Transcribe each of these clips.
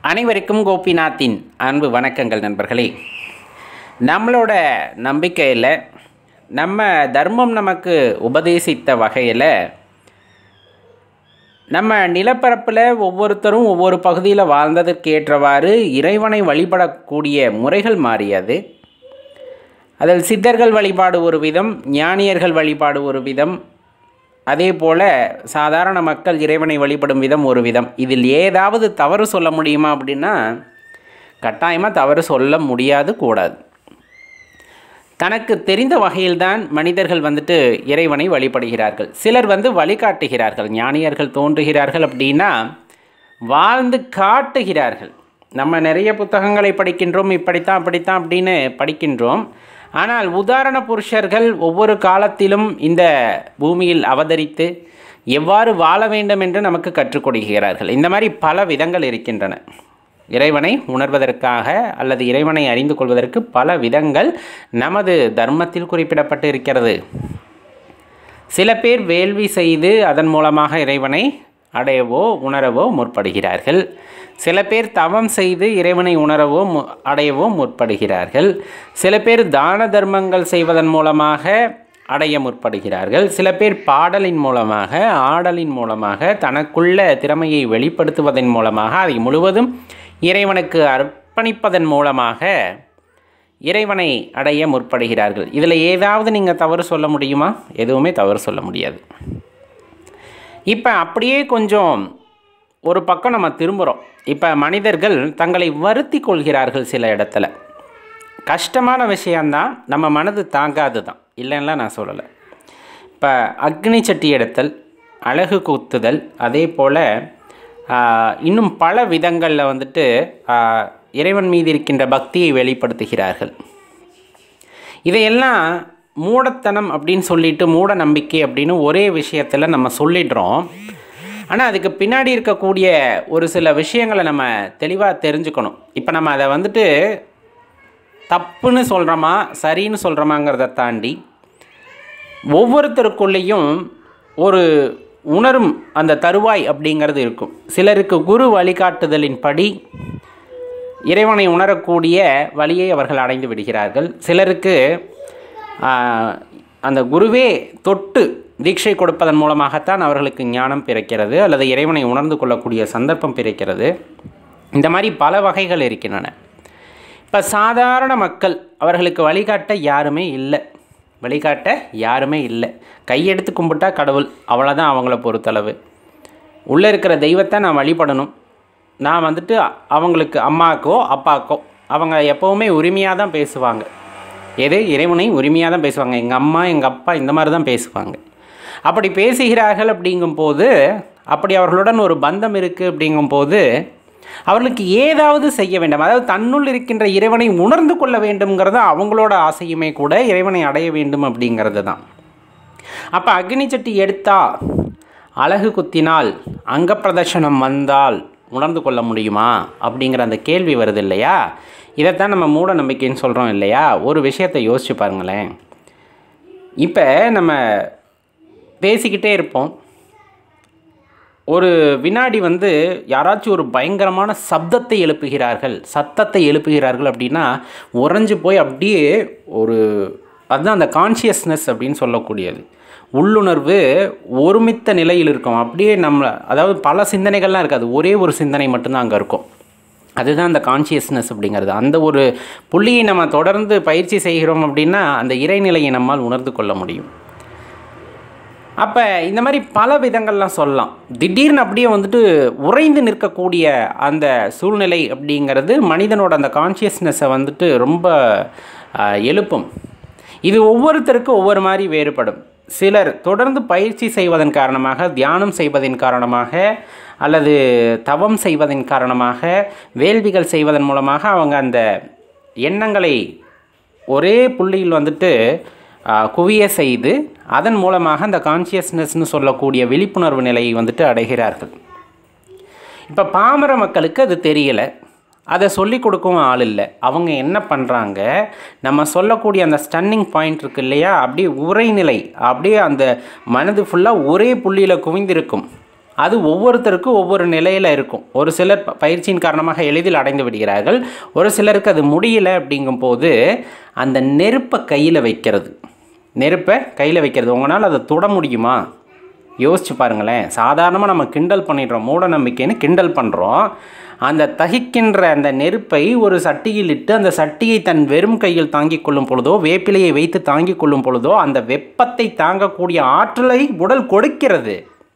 அனைவருக்கும் கோபிநாத்தின் அன்பு வணக்கங்கள் நண்பர்களே நம்மளோட நம்பிக்கையில் நம்ம தர்மம் நமக்கு உபதேசித்த வகையில் நம்ம நிலப்பரப்பில் ஒவ்வொருத்தரும் ஒவ்வொரு பகுதியில் வாழ்ந்ததற்கு ஏற்றவாறு இறைவனை வழிபடக்கூடிய முறைகள் மாறியது அதில் சித்தர்கள் வழிபாடு ஒரு விதம் ஞானியர்கள் வழிபாடு ஒரு விதம் அதே போல் சாதாரண மக்கள் இறைவனை வழிபடும் விதம் ஒரு விதம் இதில் ஏதாவது தவறு சொல்ல முடியுமா அப்படின்னா கட்டாயமாக தவறு சொல்ல முடியாது கூடாது தனக்கு தெரிந்த வகையில்தான் மனிதர்கள் வந்துட்டு இறைவனை வழிபடுகிறார்கள் சிலர் வந்து வழிகாட்டுகிறார்கள் ஞானியர்கள் தோன்றுகிறார்கள் அப்படின்னா வாழ்ந்து காட்டுகிறார்கள் நம்ம நிறைய புத்தகங்களை படிக்கின்றோம் இப்படித்தான் அப்படித்தான் அப்படின்னு படிக்கின்றோம் ஆனால் உதாரண புருஷர்கள் ஒவ்வொரு காலத்திலும் இந்த பூமியில் அவதரித்து எவ்வாறு வாழ வேண்டும் என்று நமக்கு கற்றுக் கொடுக்கிறார்கள் இந்த மாதிரி பல விதங்கள் இருக்கின்றன இறைவனை உணர்வதற்காக அல்லது இறைவனை அறிந்து கொள்வதற்கு பல விதங்கள் நமது தர்மத்தில் குறிப்பிடப்பட்டு இருக்கிறது சில பேர் வேள்வி செய்து அதன் மூலமாக இறைவனை அடையவோ உணரவோ முற்படுகிறார்கள் சில பேர் தவம் செய்து இறைவனை உணரவோ மு அடையவோ முற்படுகிறார்கள் சில பேர் தான தர்மங்கள் செய்வதன் மூலமாக அடைய முற்படுகிறார்கள் சில பேர் பாடலின் மூலமாக ஆடலின் மூலமாக தனக்குள்ள திறமையை வெளிப்படுத்துவதன் மூலமாக அதை முழுவதும் இறைவனுக்கு அர்ப்பணிப்பதன் மூலமாக இறைவனை அடைய முற்படுகிறார்கள் இதில் ஏதாவது நீங்கள் தவறு சொல்ல முடியுமா எதுவுமே தவறு சொல்ல முடியாது இப்போ அப்படியே கொஞ்சம் ஒரு பக்கம் நம்ம திரும்புகிறோம் இப்போ மனிதர்கள் தங்களை வருத்தி கொள்கிறார்கள் சில இடத்துல கஷ்டமான விஷயந்தான் நம்ம மனது தாங்காது தான் இல்லைன்னா நான் சொல்லலை இப்போ அக்னி சட்டி எடுத்தல் அழகு கூத்துதல் அதே போல் இன்னும் பல விதங்களில் வந்துட்டு இறைவன் மீது இருக்கின்ற பக்தியை வெளிப்படுத்துகிறார்கள் இதையெல்லாம் மூடத்தனம் அப்படின்னு சொல்லிட்டு மூட நம்பிக்கை அப்படின்னு ஒரே விஷயத்தில் நம்ம சொல்லிடுறோம் ஆனால் அதுக்கு பின்னாடி இருக்கக்கூடிய ஒரு சில விஷயங்களை நம்ம தெளிவாக தெரிஞ்சுக்கணும் இப்போ நம்ம அதை வந்துட்டு தப்புன்னு சொல்கிறோமா சரின்னு சொல்கிறோமாங்கிறத தாண்டி ஒவ்வொருத்தருக்குள்ளேயும் ஒரு உணரும் அந்த தருவாய் அப்படிங்கிறது இருக்கும் சிலருக்கு குரு வழிகாட்டுதலின் படி இறைவனை உணரக்கூடிய வழியை அவர்கள் அடைந்து விடுகிறார்கள் சிலருக்கு அந்த குருவே தொட்டு தீட்சை கொடுப்பதன் மூலமாகத்தான் அவர்களுக்கு ஞானம் பிறக்கிறது அல்லது இறைவனை உணர்ந்து கொள்ளக்கூடிய சந்தர்ப்பம் பிறக்கிறது இந்த மாதிரி பல வகைகள் இருக்கின்றன இப்போ சாதாரண மக்கள் அவர்களுக்கு வழிகாட்ட யாருமே இல்லை வழிகாட்ட யாருமே இல்லை கையெடுத்து கும்பிட்டா கடவுள் அவ்வளோதான் அவங்கள பொறுத்தளவு உள்ளே இருக்கிற தெய்வத்தை நான் வழிபடணும் நான் வந்துட்டு அவங்களுக்கு அம்மாக்கோ அப்பாக்கோ அவங்க எப்போவுமே உரிமையாக தான் பேசுவாங்க எது இறைவனை உரிமையாக தான் பேசுவாங்க எங்கள் அம்மா எங்கள் அப்பா இந்த மாதிரி தான் பேசுவாங்க அப்படி பேசுகிறார்கள் அப்படிங்கும்போது அப்படி அவர்களுடன் ஒரு பந்தம் இருக்குது அப்படிங்கும்போது அவர்களுக்கு ஏதாவது செய்ய வேண்டும் அதாவது தன்னுள் இருக்கின்ற இறைவனை உணர்ந்து கொள்ள வேண்டும்ங்கிறது அவங்களோட ஆசையுமே கூட இறைவனை அடைய வேண்டும் அப்படிங்கிறது தான் அப்போ அக்னி சட்டி எடுத்தா அழகு குத்தினால் அங்க பிரதர்ஷனம் வந்தால் உணர்ந்து கொள்ள முடியுமா அப்படிங்கிற அந்த கேள்வி வருது இல்லையா இதைத்தான் நம்ம மூட நம்பிக்கைன்னு சொல்கிறோம் இல்லையா ஒரு விஷயத்தை யோசிச்சு பாருங்களேன் இப்போ நம்ம பேசிக்கிட்டே இருப்போம் ஒரு வினாடி வந்து யாராச்சும் ஒரு பயங்கரமான சப்தத்தை எழுப்புகிறார்கள் சத்தத்தை எழுப்புகிறார்கள் அப்படின்னா உறைஞ்சு போய் அப்படியே ஒரு அதுதான் அந்த கான்ஷியஸ்னஸ் அப்படின்னு சொல்லக்கூடியது உள்ளுணர்வு ஒருமித்த நிலையில் இருக்கும் அப்படியே நம்ம அதாவது பல சிந்தனைகள்லாம் இருக்காது ஒரே ஒரு சிந்தனை மட்டும்தான் அங்கே இருக்கும் அதுதான் அந்த கான்ஷியஸ்னஸ் அப்படிங்கிறது அந்த ஒரு புள்ளியை நம்ம தொடர்ந்து பயிற்சி செய்கிறோம் அப்படின்னா அந்த இறைநிலையை நம்மால் உணர்ந்து கொள்ள முடியும் அப்போ இந்த மாதிரி பல விதங்கள்லாம் சொல்லலாம் திடீர்னு அப்படியே வந்துட்டு உறைந்து நிற்கக்கூடிய அந்த சூழ்நிலை அப்படிங்கிறது மனிதனோட அந்த கான்ஷியஸ்னஸை வந்துட்டு ரொம்ப எழுப்பும் இது ஒவ்வொருத்தருக்கும் ஒவ்வொரு மாதிரி வேறுபடும் சிலர் தொடர்ந்து பயிற்சி செய்வதன் காரணமாக தியானம் செய்வதன் காரணமாக அல்லது தவம் செய்வதன் காரணமாக வேள்விகள் செய்வதன் மூலமாக அவங்க அந்த எண்ணங்களை ஒரே புள்ளியில் வந்துட்டு குவிய செய்து அதன் மூலமாக அந்த கான்சியஸ்னஸ்னு சொல்லக்கூடிய விழிப்புணர்வு நிலையை வந்துட்டு அடைகிறார்கள் இப்போ பாமர மக்களுக்கு அது தெரியலை அதை சொல்லி கொடுக்கவும் ஆள் இல்லை அவங்க என்ன பண்ணுறாங்க நம்ம சொல்லக்கூடிய அந்த ஸ்டன்னிங் பாயிண்ட் இருக்கு இல்லையா அப்படியே உரைநிலை அப்படியே அந்த மனது ஃபுல்லாக ஒரே புள்ளியில் குவிந்திருக்கும் அது ஒவ்வொருத்தருக்கும் ஒவ்வொரு நிலையில் இருக்கும் ஒரு சிலர் ப- பயிற்சியின் காரணமாக எளிதில் அடைந்து விடுகிறார்கள் ஒரு சிலருக்கு அது முடியல அப்படிங்கும்போது அந்த நெருப்பை கையில் வைக்கிறது நெருப்பை கையில் வைக்கிறது உங்களால் அதை தொட முடியுமா யோசிச்சு பாருங்களேன் சாதாரணமாக நம்ம கிண்டல் பண்ணிடுறோம் மூட நம்பிக்கைன்னு கிண்டல் பண்ணுறோம் அந்த தகிக்கின்ற அந்த நெருப்பை ஒரு சட்டியில் இட்டு அந்த சட்டியை தன் வெறும் கையில் தாங்கிக் கொள்ளும் பொழுதோ வேப்பிலையை வைத்து தாங்கிக் கொள்ளும் பொழுதோ அந்த வெப்பத்தை தாங்கக்கூடிய ஆற்றலை உடல் கொடுக்கிறது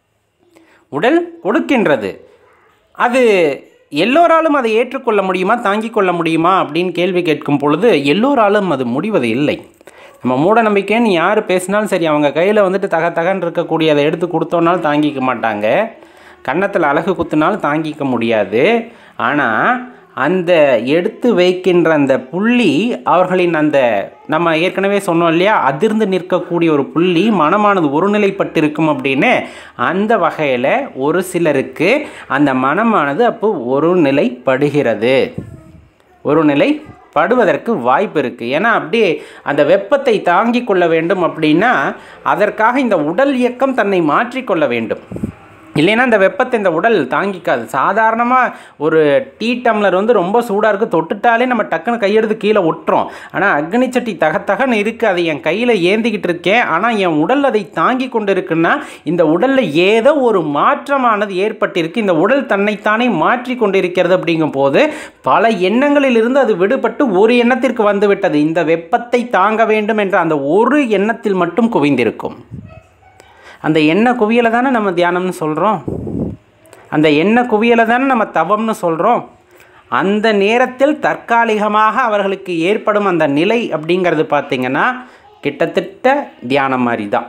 உடல் கொடுக்கின்றது அது எல்லோராலும் அதை ஏற்றுக்கொள்ள முடியுமா தாங்கிக் கொள்ள முடியுமா அப்படின்னு கேள்வி கேட்கும் பொழுது எல்லோராலும் அது முடிவது இல்லை நம்ம மூட நம்பிக்கைன்னு யார் பேசினாலும் சரி அவங்க கையில் வந்துட்டு தக தகன்னு இருக்கக்கூடிய அதை எடுத்து கொடுத்தோன்னாலும் தாங்கிக்க மாட்டாங்க கன்னத்தில் அழகு குத்துனாலும் தாங்கிக்க முடியாது ஆனால் அந்த எடுத்து வைக்கின்ற அந்த புள்ளி அவர்களின் அந்த நம்ம ஏற்கனவே சொன்னோம் இல்லையா அதிர்ந்து நிற்கக்கூடிய ஒரு புள்ளி மனமானது ஒருநிலைப்பட்டிருக்கும் அப்படின்னு அந்த வகையில் ஒரு சிலருக்கு அந்த மனமானது அப்போ ஒருநிலைப்படுகிறது ஒரு நிலை படுவதற்கு வாய்ப்பு இருக்குது ஏன்னா அப்படியே அந்த வெப்பத்தை தாங்கிக் கொள்ள வேண்டும் அப்படின்னா அதற்காக இந்த உடல் இயக்கம் தன்னை மாற்றிக்கொள்ள வேண்டும் இல்லைன்னா இந்த வெப்பத்தை இந்த உடல் தாங்கிக்காது சாதாரணமாக ஒரு டீ டம்ளர் வந்து ரொம்ப சூடாக இருக்குது தொட்டுட்டாலே நம்ம டக்குன்னு கையெடுத்து கீழே ஒட்டுறோம் ஆனால் அக்னி சட்டி தகத்தகன்னு இருக்குது அதை என் கையில் ஏந்திக்கிட்டு இருக்கேன் ஆனால் என் உடல் அதை தாங்கி கொண்டு இருக்குன்னா இந்த உடலில் ஏதோ ஒரு மாற்றமானது ஏற்பட்டிருக்கு இந்த உடல் தன்னைத்தானே மாற்றி கொண்டிருக்கிறது அப்படிங்கும் போது பல எண்ணங்களிலிருந்து அது விடுபட்டு ஒரு எண்ணத்திற்கு வந்துவிட்டது இந்த வெப்பத்தை தாங்க வேண்டும் என்ற அந்த ஒரு எண்ணத்தில் மட்டும் குவிந்திருக்கும் அந்த எண்ணெய் குவியலை தானே நம்ம தியானம்னு சொல்கிறோம் அந்த எண்ணெய் குவியலை தானே நம்ம தவம்னு சொல்கிறோம் அந்த நேரத்தில் தற்காலிகமாக அவர்களுக்கு ஏற்படும் அந்த நிலை அப்படிங்கிறது பார்த்திங்கன்னா கிட்டத்தட்ட தியானம் மாதிரி தான்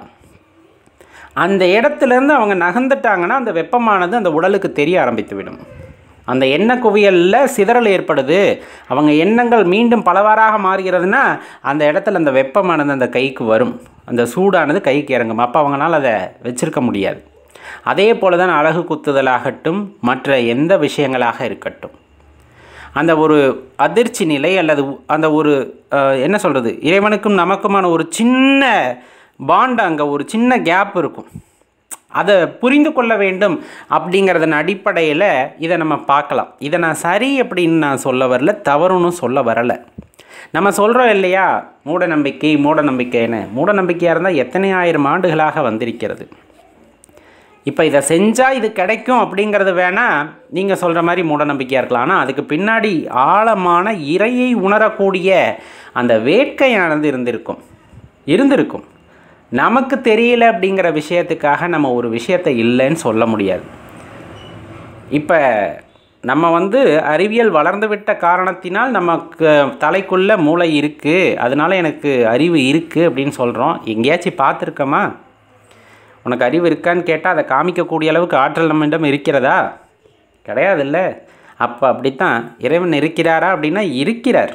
அந்த இடத்துலேருந்து அவங்க நகர்ந்துட்டாங்கன்னா அந்த வெப்பமானது அந்த உடலுக்கு தெரிய ஆரம்பித்து விடும் அந்த எண்ணெய் குவியலில் சிதறல் ஏற்படுது அவங்க எண்ணங்கள் மீண்டும் பலவாறாக மாறுகிறதுனா அந்த இடத்துல அந்த வெப்பமானது அந்த கைக்கு வரும் அந்த சூடானது கைக்கு இறங்கும் அப்போ அவங்களால அதை வச்சிருக்க முடியாது அதே போல தான் அழகு குத்துதலாகட்டும் மற்ற எந்த விஷயங்களாக இருக்கட்டும் அந்த ஒரு அதிர்ச்சி நிலை அல்லது அந்த ஒரு அஹ், என்ன சொல்கிறது இறைவனுக்கும் நமக்குமான ஒரு சின்ன பாண்ட் அங்கே ஒரு சின்ன கேப் இருக்கும் அதை புரிந்து கொள்ள வேண்டும் அப்படிங்கிறதன் அடிப்படையில் இதை நம்ம பார்க்கலாம் இதை நான் சரி அப்படின்னு நான் சொல்ல வரல தவறுன்னு சொல்ல வரலை நம்ம சொல்கிறோம் இல்லையா மூட நம்பிக்கை மூட நம்பிக்கைன்னு மூட நம்பிக்கையாக இருந்தால் எத்தனை ஆயிரம் ஆண்டுகளாக வந்திருக்கிறது இப்போ இதை செஞ்சால் இது கிடைக்கும் அப்படிங்கிறது வேணால் நீங்கள் சொல்கிற மாதிரி மூடநம்பிக்கையாக இருக்கலாம் ஆனால் அதுக்கு பின்னாடி ஆழமான இறையை உணரக்கூடிய அந்த வேட்கையானது இருந்திருக்கும் இருந்திருக்கும் நமக்கு தெரியல அப்படிங்கிற விஷயத்துக்காக நம்ம ஒரு விஷயத்தை இல்லைன்னு சொல்ல முடியாது இப்போ நம்ம வந்து அறிவியல் வளர்ந்து விட்ட காரணத்தினால் நமக்கு தலைக்குள்ள மூளை இருக்குது அதனால எனக்கு அறிவு இருக்குது அப்படின்னு சொல்கிறோம் எங்கேயாச்சும் பார்த்துருக்கோமா உனக்கு அறிவு இருக்கான்னு கேட்டால் அதை காமிக்கக்கூடிய அளவுக்கு ஆற்றல் நம்மிடம் இருக்கிறதா கிடையாதுல்ல அப்போ அப்படித்தான் இறைவன் இருக்கிறாரா அப்படின்னா இருக்கிறார்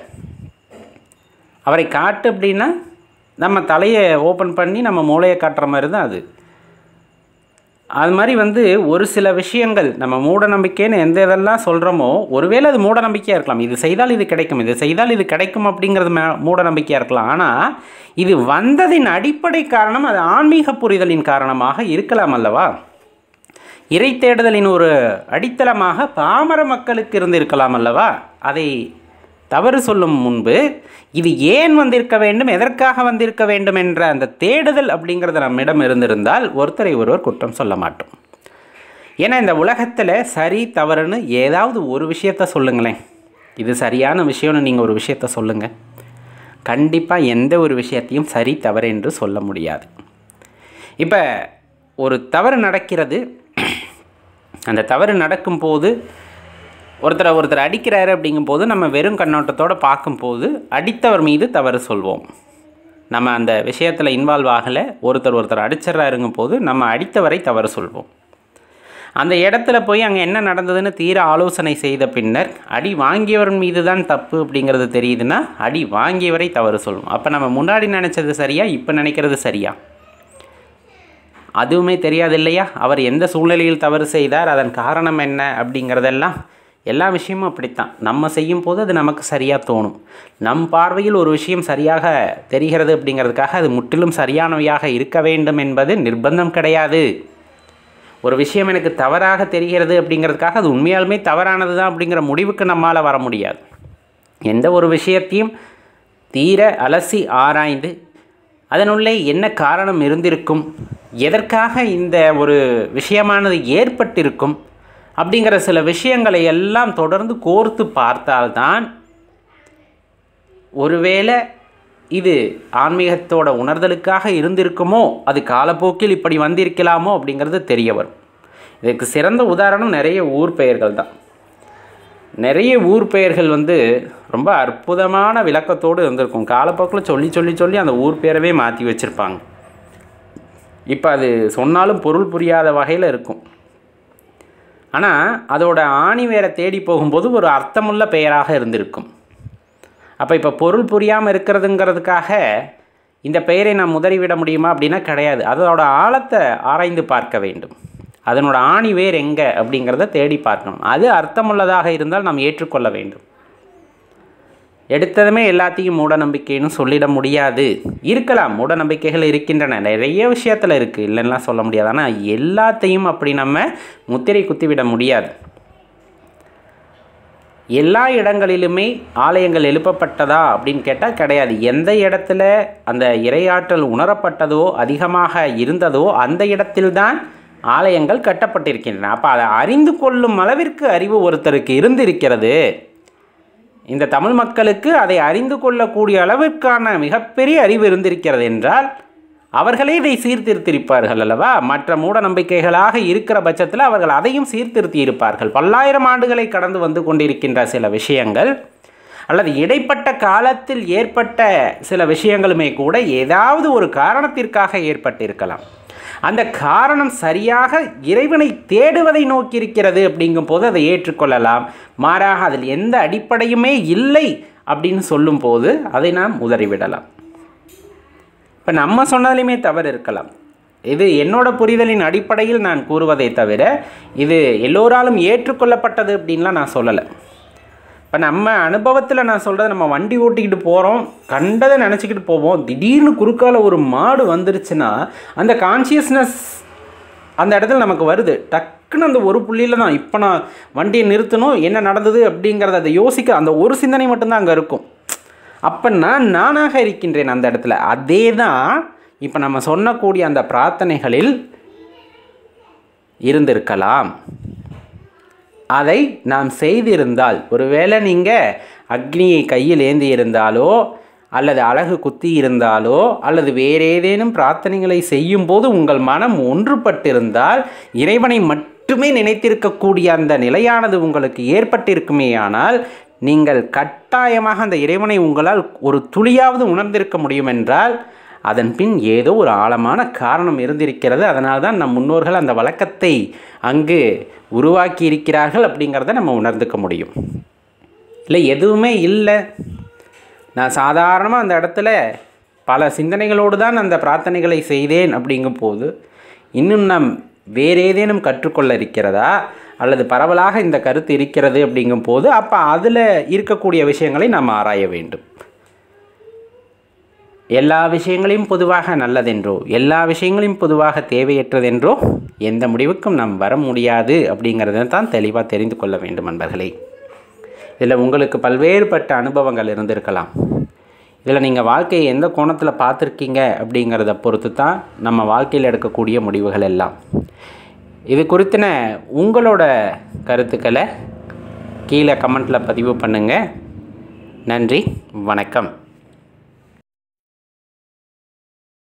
அவரை காட்டு அப்படின்னா நம்ம தலையை ஓப்பன் பண்ணி நம்ம மூளையை காட்டுற மாதிரி தான் அது அது மாதிரி வந்து ஒரு சில விஷயங்கள் நம்ம மூட நம்பிக்கைன்னு எந்த இதெல்லாம் சொல்கிறோமோ ஒருவேளை அது மூட நம்பிக்கையாக இருக்கலாம் இது செய்தால் இது கிடைக்கும் இது செய்தால் இது கிடைக்கும் அப்படிங்கிறது மே மூட நம்பிக்கையாக இருக்கலாம் ஆனால் இது வந்ததின் அடிப்படை காரணம் அது ஆன்மீக புரிதலின் காரணமாக இருக்கலாம் அல்லவா இறை தேடுதலின் ஒரு அடித்தளமாக பாமர மக்களுக்கு இருந்திருக்கலாம் அல்லவா அதை தவறு சொல்லும் முன்பு இது ஏன் வந்திருக்க வேண்டும் எதற்காக வந்திருக்க வேண்டும் என்ற அந்த தேடுதல் அப்படிங்கிறது நம்மிடம் இருந்திருந்தால் ஒருத்தரை ஒருவர் குற்றம் சொல்ல மாட்டோம் ஏன்னா இந்த உலகத்தில் சரி தவறுன்னு ஏதாவது ஒரு விஷயத்த சொல்லுங்களேன் இது சரியான விஷயம்னு நீங்கள் ஒரு விஷயத்த சொல்லுங்கள் கண்டிப்பாக எந்த ஒரு விஷயத்தையும் சரி தவறு என்று சொல்ல முடியாது இப்போ ஒரு தவறு நடக்கிறது அந்த தவறு நடக்கும்போது ஒருத்தரை ஒருத்தர் அடிக்கிறாரு அப்படிங்கும்போது நம்ம வெறும் கண்ணோட்டத்தோடு பார்க்கும்போது அடித்தவர் மீது தவறு சொல்வோம் நம்ம அந்த விஷயத்தில் இன்வால்வ் ஆகலை ஒருத்தர் ஒருத்தர் அடிச்சிட்றாருங்கும் போது நம்ம அடித்தவரை தவறு சொல்வோம் அந்த இடத்துல போய் அங்கே என்ன நடந்ததுன்னு தீர ஆலோசனை செய்த பின்னர் அடி வாங்கியவர் மீது தான் தப்பு அப்படிங்கிறது தெரியுதுன்னா அடி வாங்கியவரை தவறு சொல்வோம் அப்போ நம்ம முன்னாடி நினச்சது சரியா இப்போ நினைக்கிறது சரியா அதுவுமே தெரியாது இல்லையா அவர் எந்த சூழ்நிலையில் தவறு செய்தார் அதன் காரணம் என்ன அப்படிங்கிறதெல்லாம் எல்லா விஷயமும் அப்படித்தான் நம்ம செய்யும் போது அது நமக்கு சரியாக தோணும் நம் பார்வையில் ஒரு விஷயம் சரியாக தெரிகிறது அப்படிங்கிறதுக்காக அது முற்றிலும் சரியானவையாக இருக்க வேண்டும் என்பது நிர்பந்தம் கிடையாது ஒரு விஷயம் எனக்கு தவறாக தெரிகிறது அப்படிங்கிறதுக்காக அது உண்மையாலுமே தவறானது தான் அப்படிங்கிற முடிவுக்கு நம்மால் வர முடியாது எந்த ஒரு விஷயத்தையும் தீர அலசி ஆராய்ந்து அதனுள்ளே என்ன காரணம் இருந்திருக்கும் எதற்காக இந்த ஒரு விஷயமானது ஏற்பட்டிருக்கும் அப்படிங்கிற சில விஷயங்களை எல்லாம் தொடர்ந்து கோர்த்து பார்த்தால்தான் ஒருவேளை இது ஆன்மீகத்தோட உணர்தலுக்காக இருந்திருக்குமோ அது காலப்போக்கில் இப்படி வந்திருக்கலாமோ அப்படிங்கிறது தெரிய வரும் இதுக்கு சிறந்த உதாரணம் நிறைய ஊர் பெயர்கள் தான் நிறைய ஊர் பெயர்கள் வந்து ரொம்ப அற்புதமான விளக்கத்தோடு இருந்திருக்கும் காலப்போக்கில் சொல்லி சொல்லி சொல்லி அந்த ஊர் பேரவே மாற்றி வச்சுருப்பாங்க இப்போ அது சொன்னாலும் பொருள் புரியாத வகையில் இருக்கும் ஆனால் அதோட ஆணி வேற தேடி போகும்போது ஒரு அர்த்தமுள்ள பெயராக இருந்திருக்கும் அப்போ இப்போ பொருள் புரியாமல் இருக்கிறதுங்கிறதுக்காக இந்த பெயரை நாம் உதறிவிட முடியுமா அப்படின்னா கிடையாது அதோட ஆழத்தை ஆராய்ந்து பார்க்க வேண்டும் அதனோட ஆணி வேர் எங்கே அப்படிங்கிறத தேடி பார்க்கணும் அது அர்த்தமுள்ளதாக இருந்தால் நாம் ஏற்றுக்கொள்ள வேண்டும் எடுத்ததுமே எல்லாத்தையும் மூட நம்பிக்கைன்னு சொல்லிட முடியாது இருக்கலாம் மூட நம்பிக்கைகள் இருக்கின்றன நிறைய விஷயத்தில் இருக்குது இல்லைன்னா சொல்ல முடியாது ஆனால் எல்லாத்தையும் அப்படி நம்ம முத்திரை குத்திவிட முடியாது எல்லா இடங்களிலுமே ஆலயங்கள் எழுப்பப்பட்டதா அப்படின்னு கேட்டால் கிடையாது எந்த இடத்துல அந்த இரையாற்றல் உணரப்பட்டதோ அதிகமாக இருந்ததோ அந்த இடத்தில்தான் ஆலயங்கள் கட்டப்பட்டிருக்கின்றன அப்போ அதை அறிந்து கொள்ளும் அளவிற்கு அறிவு ஒருத்தருக்கு இருந்திருக்கிறது இந்த தமிழ் மக்களுக்கு அதை அறிந்து கொள்ளக்கூடிய அளவிற்கான மிகப்பெரிய அறிவு இருந்திருக்கிறது என்றால் அவர்களே இதை சீர்திருத்திருப்பார்கள் அல்லவா மற்ற மூட நம்பிக்கைகளாக இருக்கிற பட்சத்தில் அவர்கள் அதையும் சீர்திருத்தி இருப்பார்கள் பல்லாயிரம் ஆண்டுகளை கடந்து வந்து கொண்டிருக்கின்ற சில விஷயங்கள் அல்லது இடைப்பட்ட காலத்தில் ஏற்பட்ட சில விஷயங்களுமே கூட ஏதாவது ஒரு காரணத்திற்காக ஏற்பட்டிருக்கலாம் அந்த காரணம் சரியாக இறைவனை தேடுவதை நோக்கியிருக்கிறது அப்படிங்கும் போது அதை ஏற்றுக்கொள்ளலாம் மாறாக அதில் எந்த அடிப்படையுமே இல்லை அப்படின்னு சொல்லும்போது அதை நாம் உதறிவிடலாம் இப்போ நம்ம சொன்னதுலையுமே தவறு இருக்கலாம் இது என்னோட புரிதலின் அடிப்படையில் நான் கூறுவதை தவிர இது எல்லோராலும் ஏற்றுக்கொள்ளப்பட்டது அப்படின்லாம் நான் சொல்லலை இப்போ நம்ம அனுபவத்தில் நான் சொல்கிறது நம்ம வண்டி ஓட்டிக்கிட்டு போகிறோம் கண்டதை நினச்சிக்கிட்டு போவோம் திடீர்னு குறுக்கால ஒரு மாடு வந்துருச்சுன்னா அந்த கான்சியஸ்னஸ் அந்த இடத்துல நமக்கு வருது டக்குன்னு அந்த ஒரு புள்ளியில் தான் இப்போ நான் வண்டியை நிறுத்தணும் என்ன நடந்தது அப்படிங்கிறத அதை யோசிக்க அந்த ஒரு சிந்தனை மட்டும்தான் அங்கே இருக்கும் அப்போ நான் நானாக இருக்கின்றேன் அந்த இடத்துல அதே தான் இப்போ நம்ம சொன்னக்கூடிய அந்த பிரார்த்தனைகளில் இருந்திருக்கலாம் அதை நாம் செய்திருந்தால் ஒருவேளை நீங்கள் அக்னியை கையில் ஏந்தி இருந்தாலோ அல்லது அழகு குத்தி இருந்தாலோ அல்லது வேறு ஏதேனும் பிரார்த்தனைகளை செய்யும்போது உங்கள் மனம் ஒன்றுபட்டிருந்தால் இறைவனை மட்டுமே நினைத்திருக்கக்கூடிய அந்த நிலையானது உங்களுக்கு ஏற்பட்டிருக்குமேயானால் நீங்கள் கட்டாயமாக அந்த இறைவனை உங்களால் ஒரு துளியாவது உணர்ந்திருக்க முடியும் என்றால் அதன் பின் ஏதோ ஒரு ஆழமான காரணம் இருந்திருக்கிறது அதனால் தான் நம் முன்னோர்கள் அந்த வழக்கத்தை அங்கு உருவாக்கி இருக்கிறார்கள் அப்படிங்கிறத நம்ம உணர்ந்துக்க முடியும் இல்லை எதுவுமே இல்லை நான் சாதாரணமாக அந்த இடத்துல பல சிந்தனைகளோடு தான் அந்த பிரார்த்தனைகளை செய்தேன் அப்படிங்கும் போது இன்னும் நாம் வேறு ஏதேனும் கற்றுக்கொள்ள இருக்கிறதா அல்லது பரவலாக இந்த கருத்து இருக்கிறது அப்படிங்கும் போது அப்போ அதில் இருக்கக்கூடிய விஷயங்களை நாம் ஆராய வேண்டும் எல்லா விஷயங்களையும் பொதுவாக நல்லதென்றோ எல்லா விஷயங்களையும் பொதுவாக தேவையற்றதென்றோ எந்த முடிவுக்கும் நாம் வர முடியாது அப்படிங்கிறத தான் தெளிவாக தெரிந்து கொள்ள வேண்டும் நண்பர்களே இதில் உங்களுக்கு பல்வேறுபட்ட அனுபவங்கள் இருந்திருக்கலாம் இதில் நீங்கள் வாழ்க்கையை எந்த கோணத்தில் பார்த்துருக்கீங்க அப்படிங்கிறத பொறுத்து தான் நம்ம வாழ்க்கையில் எடுக்கக்கூடிய முடிவுகள் எல்லாம் இது குறித்தின உங்களோட கருத்துக்களை கீழே கமெண்ட்டில் பதிவு பண்ணுங்கள் நன்றி வணக்கம்